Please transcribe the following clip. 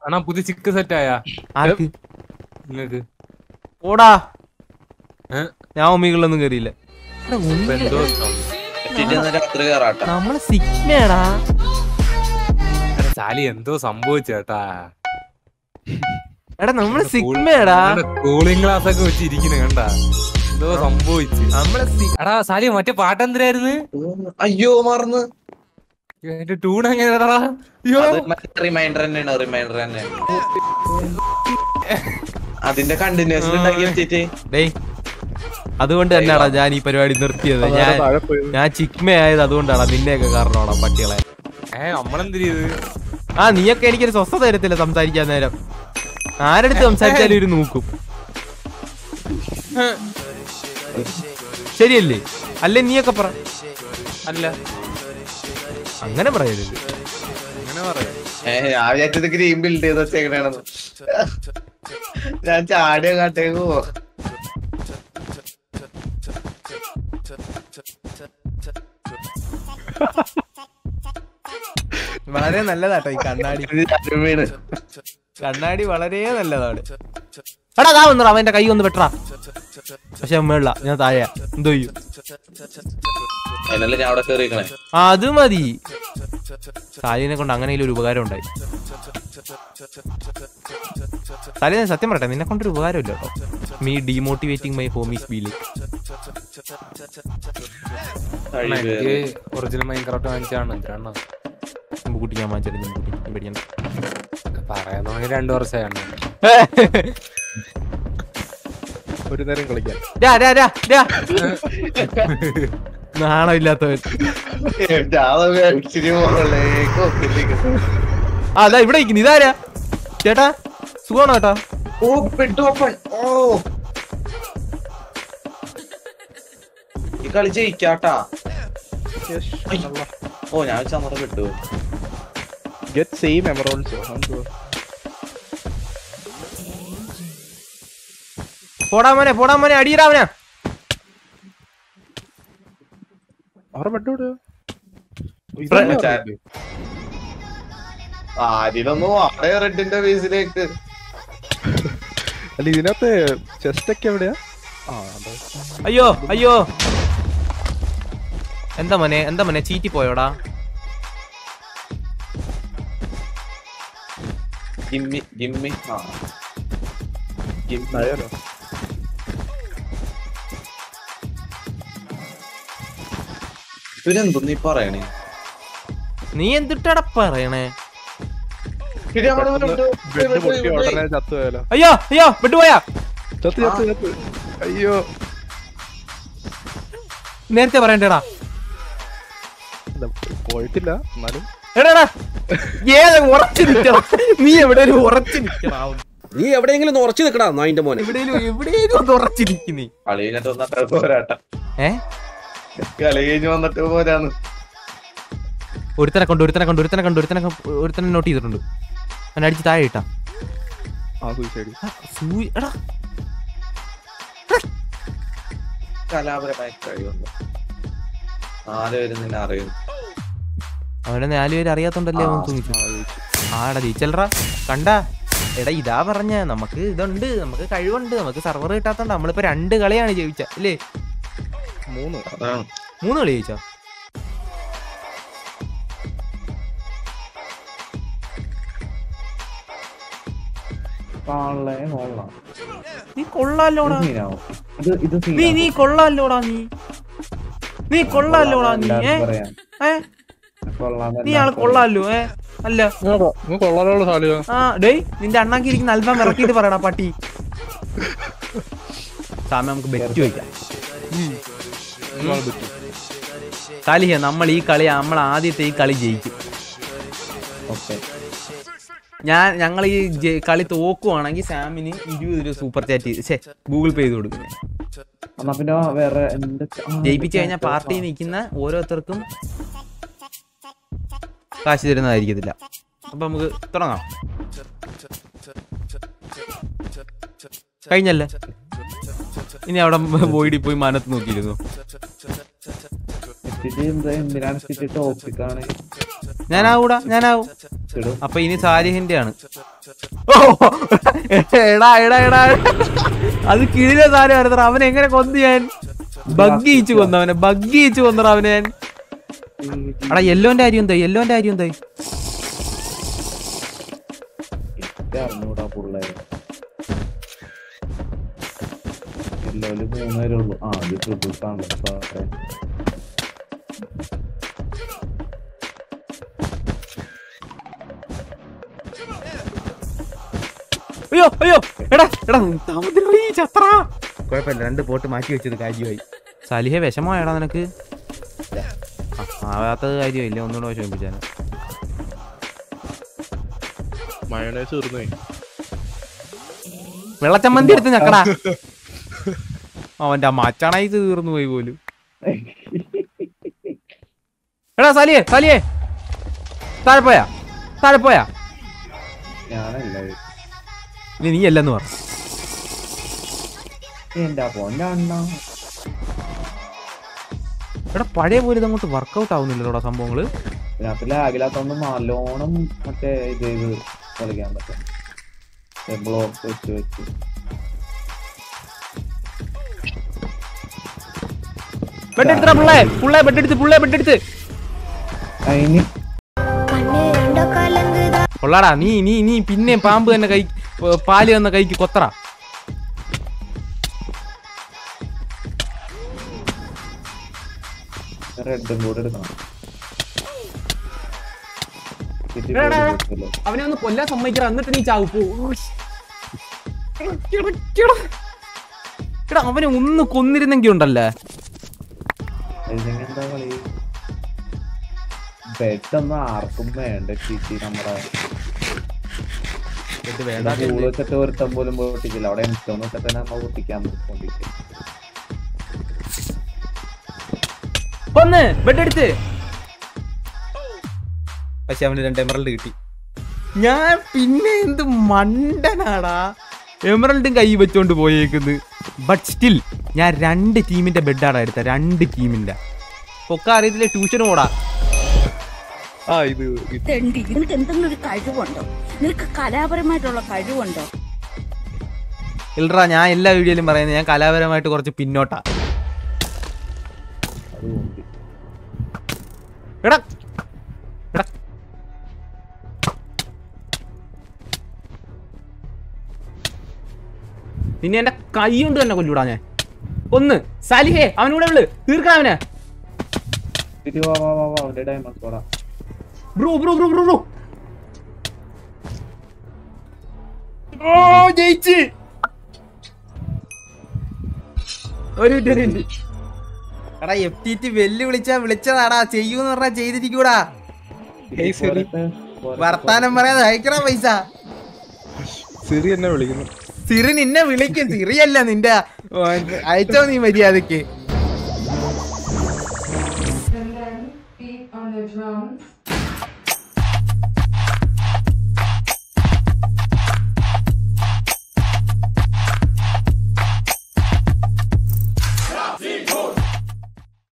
അണ്ണാ പുതിയ ചിക്ക് സെറ്റ് ആയാ ആർക്ക് നിങ്ങക്ക് ഓടാ ഏ? ഞാൻ ഒമികളിലൊന്നും കയറിയില്ല എടാ, ഇപ്പൊ ഒമികള്- എന്തോ സം- എത്തിയിട്ട് ഇന്ന് രാത്രി കയറാട്ടാ നമ്മള് സിഗ്മയാടാ എടാ, സാലി എന്തോ സംഭവിച്ചേട്ടാ എടാ നമ്മള് സിഗ്മയാടാ കൂളിംഗ് ഗ്ലാസ് ഒക്കെ വെച്ച് ഇരിക്കുന്ന കണ്ട എന്തോ സംഭവിച്ച് നമ്മള് സി- എടാ സാലി മറ്റേ പാട്ട് എന്തിനായിരുന്നു അയ്യോ മറന്ന് എന്റെ ട്യൂൺ എങ്ങനെയാടാ അയ്യോ റിമൈൻഡർ തന്നെയാണ് റിമൈൻഡർ തന്നെ അതിന്റെ കണ്ടിന്യൂസ് ഉണ്ടാക്കി വെച്ചിട്ട് ഡേയ് അതുകൊണ്ട് തന്നെയാടാ ഞാൻ ഈ പരിപാടി നിർത്തിയത് ഞാൻ താഴെ പോയി ഞാൻ ചിക്മയായത് അതുകൊണ്ടാണ് നിന്നെയൊക്കെ കാരണമാടാ പട്ടികളെ ഏ നമ്മളെന്ത് ചെയ്ത് ആ നീയൊക്കെ എനിക്കൊരു സ്വസ്ഥത തരത്തില്ല സംസാരിക്കാൻ നേരം ആരടുത്ത് സംസാരിച്ചാലും ഒരു നോക്കും ശരിയല്ലേ അല്ലേ നീയൊക്കെ പറ അല്ല അങ്ങനെ പറയരുത് അങ്ങനെ പറയാം ഏഹ് ഞാൻ വിചാരിച്ചത് ഗ്രീൻ ബിൽഡ് ചെയ്ത് വെച്ചേക്കണേണെന്ന് ഞാൻ ചാടിയ കാട്ടേക്ക് പോവാ വളരെ നല്ലതാട്ടോ ഈ കണ്ണാടി ഇത് ചാടി വീണ് കണ്ണാടി വളരെ നല്ലതാണ് എടാ താ വന്നടാ അവന്റെ കൈ ഒന്ന് വെട്ടറാ പക്ഷെ മേളില ഞാൻ താഴെ എന്തോ ചെയ്യും അതിനല്ലേ ഞാൻ അവിടെ കേറിക്കണേ ആ അത് മതി സാലിനെ കൊണ്ട് അങ്ങനെ ഒരു ഉപകാരം ഉണ്ടായി സാലി ഞാൻ സത്യം പറയട്ടെ നിന്നെ കൊണ്ടൊരു ഉപകാരം ഇല്ല കേട്ടോ മീ ഡീമോട്ടിവേറ്റിംഗ് മൈ ഹോമീസ് ബീലി എനിക്ക് ഒറിജിനൽ മൈൻക്രാഫ്റ്റ് വാങ്ങിച്ചാണ് എന്തിനാണ് കുട്ടി ഞാൻ വാങ്ങിച്ചിരുന്നു കുട്ടി നീ പേടിക്കണ്ട പറയാൻ രണ്ടു വർഷമാണ് ഒരു നേരം കളിക്കാൻ രാ, രാ, രാ, രാ. നാണമില്ലാത്തവൻ ഇച്ചിരി മുകളിലേക്ക് ഒപ്പിട്ടിരിക്കുന്നു. ആ അതാ ഇവിടെ ഇരിക്കുന്നു ഇതാരാ ചേട്ടാ സുഖമാണോ ചേട്ടാ ഓ പെട്ടു ഓപ്പൺ ഓ ഈ കളി ജയിക്കാട്ടാ ഓ ഞാൻ വെച്ചാ നമ്മുടെ പെട്ടു ഗെറ്റ് സെയിം എമറോൾസ് പോടാ മോനെ പോടാ മോനെ അടിയിടാ അവനെ അവരെ ബെഡ് ആദ്യമൊന്നും വാടക റെഡിന്റെ ബേസിലേക്ക് അല്ല ഇതിനകത്ത് ചെസ്റ്റ് ഒക്കെ എവിടെയാ ആ അതെ അയ്യോ അയ്യോ എന്താ മോനെ എന്താ മോനെ ചീറ്റി പോയോടാ ഗിമ്മി ഗിമ്മി ആ ഗിമ്മി താഴെയാണോ? ഇവരെന്തും നീ പറയണേ നീ എന്തിട്ടടാ പറയണേ ഇത് നമ്മുടെ പെട്ടെന്ന് ഇവിടെ ബെഡ് പൊട്ടി ഇവിടെ ഉടനെ ചത്തു പോയാലോ അയ്യോ അയ്യോ വിട്ടുപോയാ ചത്ത് ചത്ത് ചത്ത് അയ്യോ നേരത്തെ പറയണ്ടേടാ ഇല്ല, പോയിട്ടില്ല എന്നാലും എടാ ഏത് ഉറച്ചു നിൽക്കണം നീ എവിടെയും ഉറച്ചു നിൽക്കണം നീ എവിടെയെങ്കിലും ഒന്ന് ഉറച്ചു നിൽക്കടാ നായിന്റെ മോനെ എവിടെയും എവിടെയും ഒന്ന് ഉറച്ചു നിൽക്കുന്നേ കളി കഴിഞ്ഞിട്ട് വന്നിട്ട് പോരാട്ട ഏ കളി കഴിഞ്ഞ് വന്നിട്ട് പോരാന്ന് ഒരുത്തനെ കൊണ്ട് ഒരുത്തനെ കൊണ്ട് ഒരുത്തനെ കണ്ട് ഒരുത്തനെ ക- ഒരുത്തനെ നോട്ട് ചെയ്തിട്ടുണ്ട് അവനെ അടിച്ച് താഴെ ഇട്ടാ ആ സൂയിസൈഡ് സൂയി എടാ കലാപരമായ കഴിവുണ്ട് നാല് പേര് നിന്നെ അറിയുന്നു അവനെ നാലുപേര് അറിയാത്തോണ്ടല്ലേ അവൻ തൂങ്ങിച്ചു ആടാ ജയിച്ചല്ലറാ കണ്ടാ എടാ ഇതാ പറഞ്ഞ നമുക്ക് ഇതുണ്ട് നമുക്ക് കഴിവുണ്ട് നമുക്ക് സർവർ കിട്ടാത്തോണ്ട് നമ്മളിപ്പോ രണ്ട് കളിയാണ് ജയിച്ച അല്ലേ മൂന്ന് അതാണ് മൂന്ന് കളി ജയിച്ചോ നീ കൊള്ളാലോടാ ഇത് ഇത് നീ നീ കൊള്ളാലോടാ നീ നീ കൊള്ളാലോടാ നീ ഏ ഏ നീ ആള് കൊള്ളാലോ ഏ അല്ല കൊള്ളാനുള്ള സാലിയോ ആ ഡേയ് നിന്റെ അണ്ണാക്കി ഇരിക്കുന്ന അല്പം ഇറക്കിയിട്ട് പറയടാ പട്ടി സാമ നമുക്ക് ബെറ്റ് വയ്ക്കാം സാലിഹ നമ്മൾ ഈ കളി നമ്മൾ ആദ്യത്തെ ഈ കളി ജയിക്കും ഓക്കെ ഞാൻ ഞങ്ങൾ ഈ ജെ- കളി തോക്കുവാണെങ്കിൽ സാമിന് ഇരുപത് രൂപ സൂപ്പർ ചാറ്റ് ഗൂഗിൾ പേ ചെയ്ത് കൊടുക്കുന്നത് എന്നാ പിന്നെ വേറെ എന്ത് ജയിപ്പിച്ചു കഴിഞ്ഞാൽ പാർട്ടി നിൽക്കുന്ന ഓരോരുത്തർക്കും കാശ് തരുന്നതായിരിക്കത്തില്ല അപ്പൊ നമുക്ക് തുടങ്ങാം കഴിഞ്ഞല്ലേ ഇനി അവിടെ പോയി പോയി മാനത്ത് നോക്കിയിരുന്നു എന്തിനാണ് ടോപ്പിക്കാണ് ഞാനാവൂടാ ഞാനാവും ഇടും അപ്പൊ ഇനി സാലിഹിന്റെ ആണ് ഓ, എടാ എടാ എടാ അത് കിഴിലെ സാധനം വരുന്ന അവനെ എങ്ങനെ കൊന്നു ഞാൻ ബഗ്ഗിച്ച് കൊന്നു അവനെ ബഗ്ഗിച്ച് കൊന്നറ അവനെ ഞാൻ എടാ യെല്ലോന്റെ കാര്യം എന്തായി യെല്ലോന്റെ കാര്യം എന്തായി ഇത് അറിഞ്ഞൂടാ പിള്ളേര് എല്ലാവരും മൂന്നുപേരേ ഉള്ളൂ ആ ഇത് ട്രിപ്പിൾസ് ആണ് സാറേ അയ്യോ അയ്യോ എടാ എടാ താമസിക്കണ ഈ ചത്ര കുഴപ്പമില്ല രണ്ട് പോട്ട് മാറ്റി വെച്ചത് കാര്യമായി സാലിഹെ വിഷമമായടാ നിനക്ക് ആ, ആവാത്തത് കാര്യമില്ല ഒന്നുകൂടെ വിഷമിപ്പിച്ചാൽ മയണേസ് തീർന്നേ വെള്ളച്ചമ്മന്തി എടുത്ത് ഞക്കടാ അവന്റെ മച്ചാണായി തീർന്നു പോയി പോലും എടാ സാലിയെ സാലിയെ താഴെ പോയാ താഴെ പോയാ ഞാനല്ല ഇനി നീ അല്ലെന്ന് പറ എന്റെ പോന്റെ അണ്ണ എടാ പഴയ പോലെ ഇതങ്ങോട്ട് വർക്കൗട്ട് ആവുന്നില്ലല്ലോടാ സംഭവങ്ങള് ഇതിനകത്ത് ലാഗില്ലാത്തോണ്ട് നല്ലോണം മറ്റേ ഇത് ഇത് കളിക്കാൻ പറ്റും ബ്ലോക്ക് വെച്ച് വെച്ച് ബെഡെടുത്തടാ പുള്ളേ പുള്ളേ ബെഡെടുത്ത് പുള്ളേ ബെഡെടുത്ത് അതിന് കണ്ണ് രണ്ടോ കലങ്കുതാ കൊള്ളാടാ നീ നീ നീ പിന്നെ പാമ്പ് തന്നെ കൈ പ- പാല് തന്ന കൈക്ക് കൊത്തറ റെഡും കൂടെ എടുക്കണം ചുറ്റി എടാ, എടാ, പോയി വെച്ചല്ലോ. അവനെ ഒന്ന് കൊല്ലാൻ സമ്മതിക്കറ എന്നിട്ട് നീ ചാവും പോ എടാ അവനെ ഒന്ന് കൊന്നിരുന്നെങ്കി ഉണ്ടല്ലേ ഇതിനെങ്കിൽ എന്താ കളി ബെഡൊന്നും ആർക്കും വേണ്ട ചീറ്റി നമ്മുടെ പൂള് വെച്ചിട്ട് ഒരുത്തം പോലും പൊട്ടിക്കില്ല അവിടെ എംസ്റ്റോൺ വെച്ചിട്ട് തന്നെ നമ്മൾ പൊട്ടിക്കാൻ പൊട്ടിക്കും കൊന്ന് ബെഡെടുത്ത് പക്ഷെ അവന് രണ്ട് എമറൽഡ് കിട്ടി ഞാൻ പിന്നെ എന്ത് മണ്ടനാടാ എമറൽഡും കൈ വെച്ചോണ്ട് പോയേക്കുന്നു ബട്ട് സ്റ്റിൽ ഞാൻ രണ്ട് ടീമിന്റെ ബെഡാടാ എടുത്ത രണ്ട് ടീമിന്റെ പൊക്ക അറിയത്തില്ല ട്യൂഷനും ഓടാ ആ ഇത് ഇത് തെണ്ടി നിനക്ക് എന്തെങ്കിലും ഒരു കഴിവുണ്ടോ നിനക്ക് കലാപരമായിട്ടുള്ള കഴിവുണ്ടോ ഇല്ലടാ ഞാൻ എല്ലാ വീഡിയോയിലും പറയുന്നത് ഞാൻ കലാപരമായിട്ട് കുറച്ച് പിന്നോട്ടാ അത് പൊട്ടി എടാ എടാ നിന്നെ എന്റെ കൈ കൊണ്ട് തന്നെ കൊല്ലൂടാ ഞാൻ ഒന്ന് സാലിഹേ അവനൂടെ ഉള്ളു തീർക്കണം അവനെ തിരി വാ വാ വാ വാ അവന്റെ ഡയമണ്ട് പോടാ bro bro bro bro bro ഓ ജയിച്ച് ഒരു മിനിറ്റ് ഒരു മിനിറ്റ് എടാ എഫ് ടി ടി വെല്ലു വിളിച്ചാ വിളിച്ചതാടാ ചെയ്യൂന്ന് പറഞ്ഞാ ചെയ്തിരിക്കൂടാ ഹേയ് സിറി വർത്താനം പറയാതെ അയക്കണ പൈസ സിറി എന്നെ വിളിക്കുന്നു സിറി നിന്നെ വിളിക്കും സിറിയല്ല നിന്റെ ഓ, അയച്ചോ നീ മര്യാദക്ക് and then feet on the drums.